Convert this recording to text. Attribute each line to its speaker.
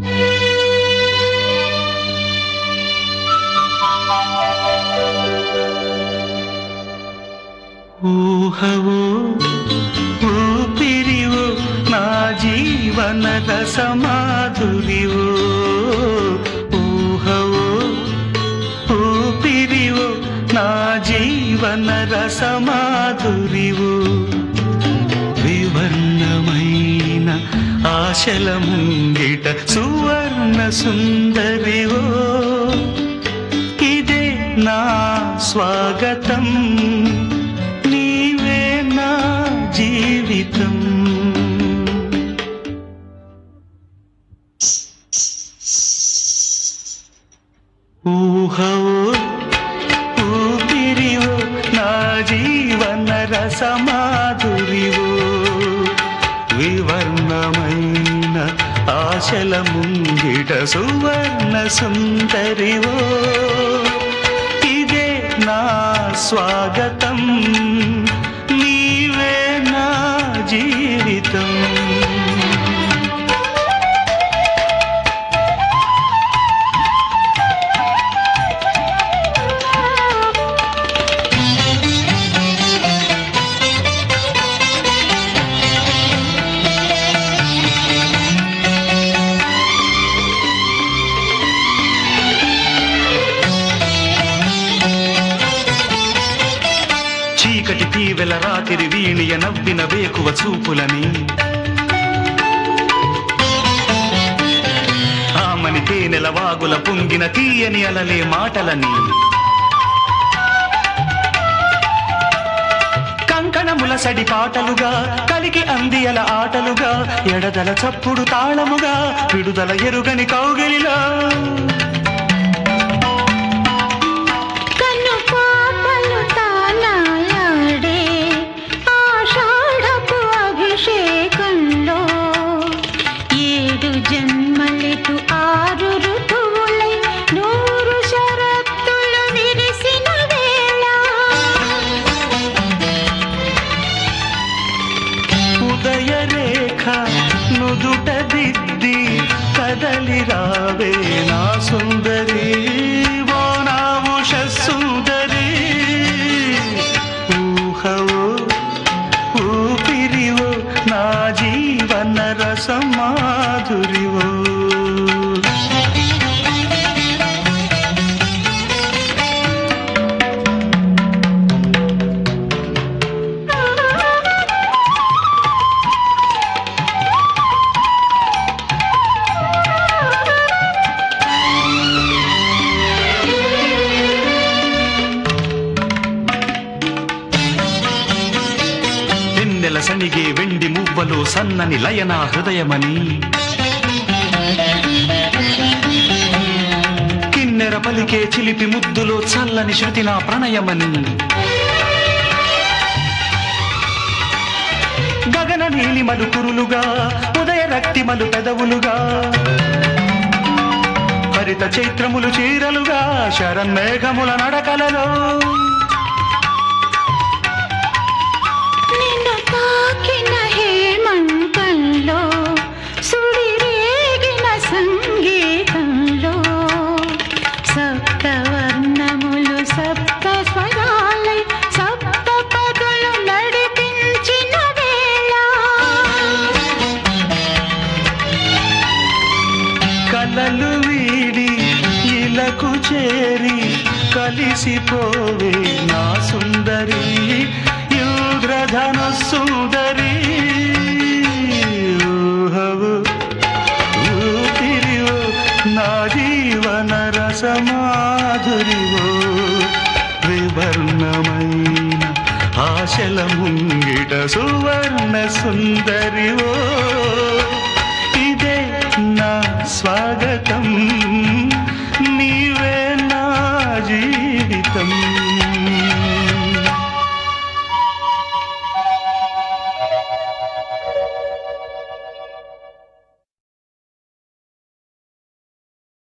Speaker 1: ఊహవో ఊపిరివో నా జీవన రసమాధురివో ఊహవో ఊపిరివో నా జీవన రసమాధురివో వివర్ణమైన ఆశల ముంగిట సువర్ణ సుందరివో ఇదే నా స్వాగతం నీవే నా జీవితం ఊహవో ఊపిరివో నా జీవన రసమాధురివో వివర్ణమైన ఆశల ముంగిట సువర్ణ సుందరివో ఇదే నా స్వాగతం నీవే నా జీవితం చీకటి తీవెల రాతిరి వీణియ నవ్విన వేకువ చూపులని ఆమని తేనెల వాగుల పొంగిన తీయని అలలే మాటలని కంకణముల సడి పాటలుగా కలిగి అందియల ఆటలుగా ఎడదల చప్పుడు తాళముగా విడుదల ఎరుగని కౌగిలిలా
Speaker 2: కన్ను పాపలు తానాలాడే ఆషాఢపు అభిషేకంలో ఏడు జన్మలెటు ఆరు ఋతువులై నూరు షరత్తులు విరిసిన వేళ
Speaker 1: ఉదయ రేఖ నుదుట దిద్ది కదలి రావే నా సుందరి ఓ నా ఉష సుందరి ఊహవో ఊపిరివో నా జీవన రసమాధురివో వెన్నెల సణిగే వెండి మువ్వలు సన్నని లయనా హృదయమని కిన్నెర పలికే చిలిపి ముద్దులో చల్లని శృతి నా ప్రణయమని గగన నీలిమలు కురులుగా ఉదయ రక్తిమలు పెదవులుగా హరిత చైత్రములు చీరలుగా శరన్మేఘముల నడకలలో
Speaker 2: నిన్ను తాకిన హేమంతంలో సుడిరేగిన సంగీతంలో సప్తవర్ణములు సప్త స్వరాలై సప్త పదులు నడిపించిన వేళ
Speaker 1: కలలు వీడి ఇలకు చేరి కలిసిపోవే నా సుందరి ఇంద్రధను సుందరి ఊహవు ఊపిరివో నా జీవన రసమాధురివో వివర్ణమైన ఆశల ముంగిట సువర్ణ సుందరివో ఇదే నా స్వాగతం నీవే నా జీవితం